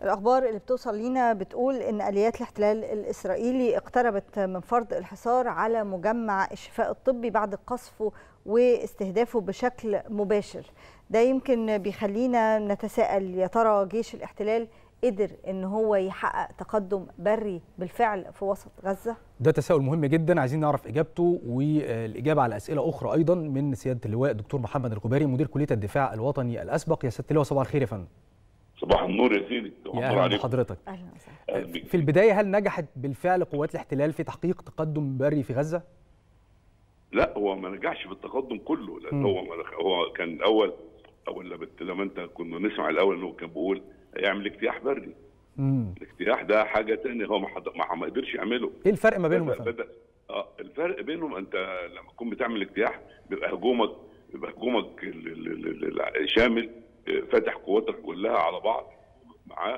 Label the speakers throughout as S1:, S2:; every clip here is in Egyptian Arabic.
S1: الأخبار اللي بتوصل لينا بتقول إن آليات الاحتلال الإسرائيلي اقتربت من فرض الحصار على مجمع الشفاء الطبي بعد قصفه واستهدافه بشكل مباشر ده يمكن بيخلينا نتساءل يا ترى جيش الاحتلال قدر ان هو يحقق تقدم بري بالفعل في وسط غزه
S2: ده تساؤل مهم جدا عايزين نعرف اجابته والاجابه على اسئله اخرى ايضا من سياده اللواء الدكتور محمد الكباري مدير كليه الدفاع الوطني الاسبق يا سياده اللواء صباح الخير يا فندم
S3: صباح النور يا سيدي
S2: يا اهلا بحضرتك
S1: اهلا وسهلا
S2: في البدايه هل نجحت بالفعل قوات الاحتلال في تحقيق تقدم بري في غزه
S3: لا هو ما نجحش في التقدم كله لان هو هو كان الاول اول لما لما انت كنا نسمع الاول انه كان بيقول هيعمل اجتياح بري
S2: امم
S3: الاجتياح ده حاجه ثانيه هو ما حد... ما ما قدرش يعمله
S2: ايه الفرق ما بينهم يا
S3: بدأ
S2: فندم
S3: بدأ اه الفرق بينهم انت لما تكون بتعمل اجتياح بيبقى هجومك بيبقى هجومك ال- ال- ال- ال- شامل آه، فاتح قواتك كلها على بعض معاه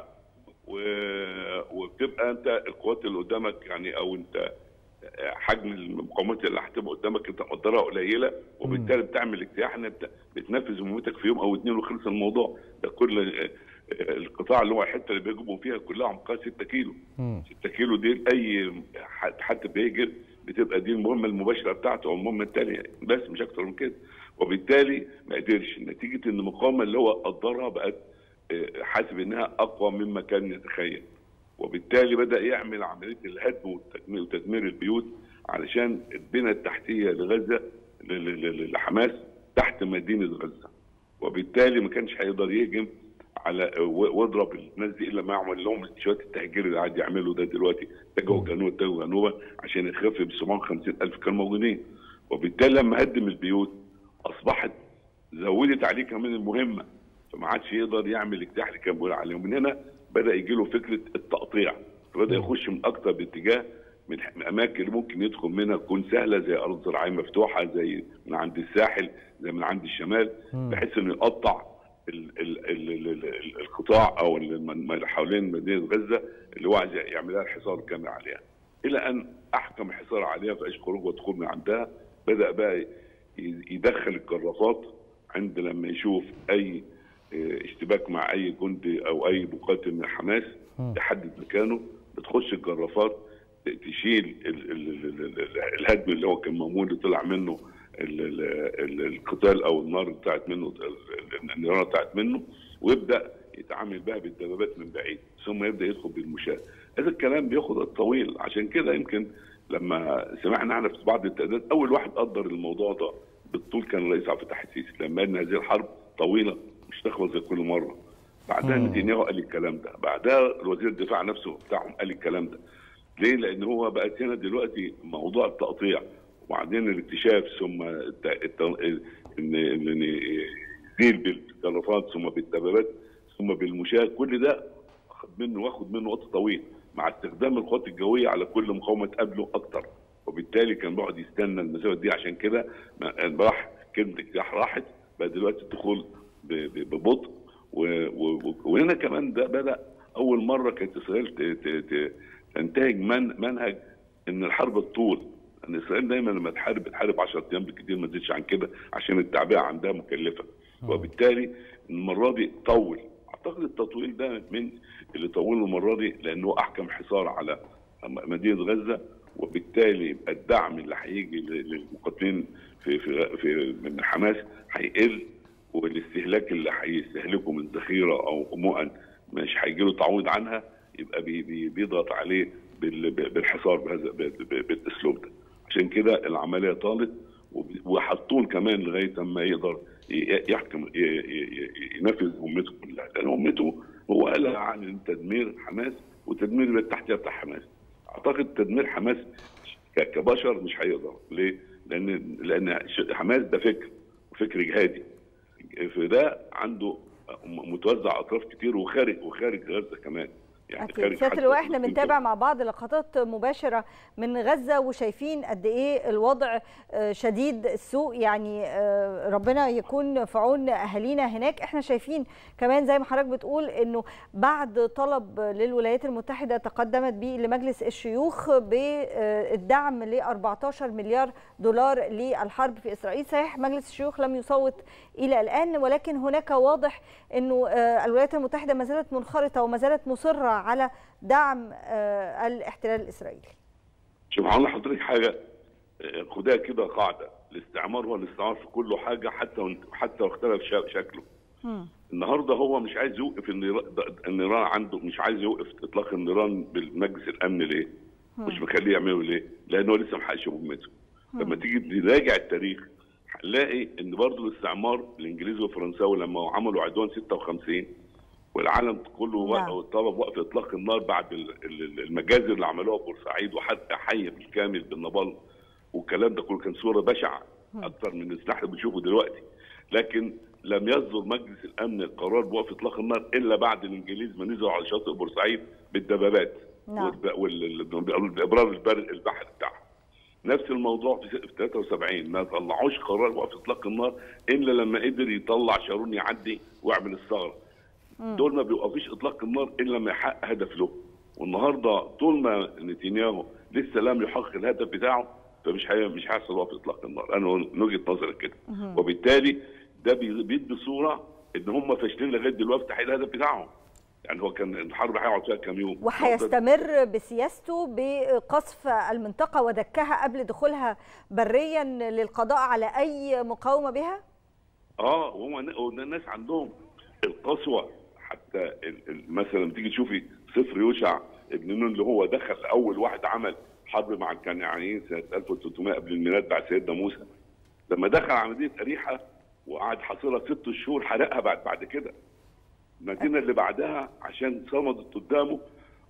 S3: و- وبتبقى انت القوات اللي قدامك يعني او انت آه، حجم المقاومات اللي هتبقى قدامك انت مقدرها قليله وبالتالي بتعمل اجتياح ان انت بتنفذ مهمتك في يوم او اثنين وخلص الموضوع ده كل آه، آه، القطاع اللي هو الحته اللي بيهجموا فيها كلها عمقها 6 كيلو
S2: مم.
S3: 6 كيلو دي لاي حد حتى بيهجر بتبقى دي المهمه المباشره بتاعته او المهمه الثانيه بس مش اكتر من كده وبالتالي ما قدرش نتيجه ان المقاومه اللي هو قدرها بقت آه، حاسب انها اقوى مما كان يتخيل وبالتالي بدا يعمل عمليه الهدم والتدمير وتدمير البيوت علشان البنى التحتيه لغزه ل- ل- ل- لحماس تحت مدينه غزه وبالتالي ما كانش هيقدر يهجم على و- واضرب الناس دي الا ما يعمل لهم شويه التهجير اللي قاعد يعمله ده دلوقتي اتجهوا جنوب اتجهوا جنوبا عشان يخفف ب 750 الف كانوا موجودين وبالتالي لما هدم البيوت اصبحت زودت عليه كمان المهمه فما عادش يقدر يعمل اجتياح اللي كان بيقول عليه ومن هنا بدا يجي له فكره التقطيع فبدا يخش من اكثر باتجاه من من الاماكن اللي ممكن يدخل منها تكون سهله زي ارض زراعيه مفتوحه زي من عند الساحل زي من عند الشمال بحيث انه يقطع ال ال ال ال ال ال القطاع او الم- اللي حوالين مدينه غزه اللي هو عايز يعملها الحصار كامل عليها الى ان احكم الحصار عليها فايش خروج ودخول من عندها بدا بقى ي- يدخل الجرافات عند لما يشوف اي اه، اشتباك مع اي جندي او اي مقاتل من حماس يحدد مكانه بتخش الجرافات ت- تشيل ال- ال- ال- ال- ال- الهدم اللي هو كان معمول اللي طلع منه ال- ال- ال- القتال او النار بتاعت منه ال- ال- النيران بتاعت منه ويبدا يتعامل بقى بالدبابات من بعيد ثم يبدا يدخل بالمشاة هذا الكلام بياخد وقت طويل عشان كده يمكن لما سمعنا احنا في بعض التقديرات اول واحد قدر الموضوع ده بالطول كان الرئيس عبد الفتاح السيسي لما ان هذه الحرب طويله مش تخلص زي كل مره بعدها نتنياهو قال الكلام ده بعدها الوزير الدفاع نفسه بتاعهم قال الكلام ده ليه؟ لان هو بقت هنا دلوقتي موضوع التقطيع وبعدين الاكتشاف ثم الت... الت... ان ان يزيل بالجرافات ثم بالدبابات ثم بالمشاة كل ده اخذ منه واخد منه وقت طويل مع استخدام القوات الجويه على كل مقاومه تقابله اكتر وبالتالي كان بيقعد يستنى المسافه دي عشان كده ما- راح كلمه اجتياح راحت بقى دلوقتي الدخول ب- ب- ببطء و- و- وهنا كمان ده بدا اول مره كانت اسرائيل ت- ت- ت- تنتهج من منهج ان الحرب الطول ان اسرائيل دايما لما تحارب بتحارب 10 ايام بالكثير ما تزيدش عن كده عشان التعبئه عندها مكلفه وبالتالي المره دي طول اعتقد التطويل ده من اللي طوله المره دي لانه احكم حصار على مدينه غزه وبالتالي يبقى الدعم اللي هيجي للمقاتلين في في في من حماس هيقل والاستهلاك اللي هيستهلكه من ذخيره او مؤن مش هيجي له تعويض عنها يبقى بي بي بيضغط عليه بال- بالحصار بهذا ب- ب- بالاسلوب ده عشان كده العمليه طالت وب- وحطوه كمان لغايه اما يقدر ي- يحكم ي- ي- ي- ينفذ مهمته كلها لان مهمته هو قال عن تدمير حماس وتدمير التحتيه بتاع حماس اعتقد تدمير حماس ك- كبشر مش هيقدر ليه؟ لان لان ش- حماس ده فكر وفكر جهادي فده عنده م- متوزع اطراف كتير وخارج وخارج غزه كمان يعني
S1: أكيد سيادة اللواء احنا بنتابع مع بعض لقطات مباشرة من غزة وشايفين قد ايه الوضع شديد السوء يعني ربنا يكون في عون اهالينا هناك احنا شايفين كمان زي ما حضرتك بتقول انه بعد طلب للولايات المتحدة تقدمت به لمجلس الشيوخ بالدعم ل 14 مليار دولار للحرب في اسرائيل صحيح مجلس الشيوخ لم يصوت الى الان ولكن هناك واضح انه الولايات المتحدة ما زالت منخرطة وما زالت مصرة على دعم الاحتلال الاسرائيلي.
S3: شوف هقول لحضرتك حاجه خدها كده قاعده الاستعمار هو الاستعمار في كل حاجه حتى حتى واختلف شكله. م. النهارده هو مش عايز يوقف النيران عنده مش عايز يوقف اطلاق النيران بالمجلس الامن ليه؟ م. مش مخليه يعملوا ليه؟ لانه لسه ما حققش مهمته. لما تيجي تراجع التاريخ هنلاقي ان برضه الاستعمار الانجليزي والفرنساوي لما عملوا عدوان 56 والعالم كله نعم. طلب وقف اطلاق النار بعد المجازر اللي عملوها في بورسعيد وحتى حي بالكامل بالنبال والكلام ده كله كان صوره بشعه اكثر من اللي احنا بنشوفه دلوقتي لكن لم يصدر مجلس الامن القرار بوقف اطلاق النار الا بعد الانجليز ما نزلوا على شاطئ بورسعيد بالدبابات
S1: نعم.
S3: والابرار البحر بتاعهم نفس الموضوع في 73 ما طلعوش قرار وقف اطلاق النار الا لما قدر يطلع شارون يعدي ويعمل الثغره دول ما بيوقفوش اطلاق النار الا لما يحقق هدف له والنهارده طول ما نتنياهو لسه لم يحقق الهدف بتاعه فمش هي مش هيحصل وقف اطلاق النار انا من وجهه نظري كده وبالتالي ده بيدي صوره ان هم فاشلين لغايه دلوقتي في تحقيق الهدف بتاعهم يعني هو كان الحرب هيقعد فيها كام يوم
S1: وهيستمر بسياسته بقصف المنطقه ودكها قبل دخولها بريا للقضاء على اي مقاومه بها؟
S3: اه وهم الناس عندهم القسوه حتى مثلا تيجي تشوفي سفر يوشع ابن نون اللي هو دخل اول واحد عمل حرب مع الكنعانيين سنه 1300 قبل الميلاد بعد سيدنا موسى لما دخل عمليه اريحه وقعد حاصرها ست شهور حرقها بعد بعد كده المدينه اللي بعدها عشان صمدت قدامه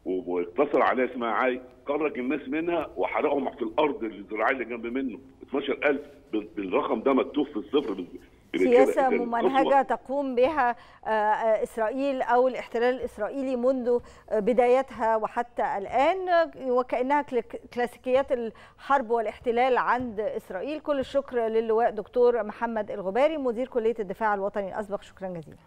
S3: واقتصر عليها اسمها عاي خرج الناس منها وحرقهم في الارض الزراعيه اللي جنب منه 12000 بالرقم ده مكتوب في الصفر
S1: سياسة ممنهجة تقوم بها إسرائيل أو الاحتلال الإسرائيلي منذ بدايتها وحتى الآن وكأنها كلاسيكيات الحرب والاحتلال عند إسرائيل كل الشكر للواء دكتور محمد الغباري مدير كلية الدفاع الوطني الأسبق شكرا جزيلا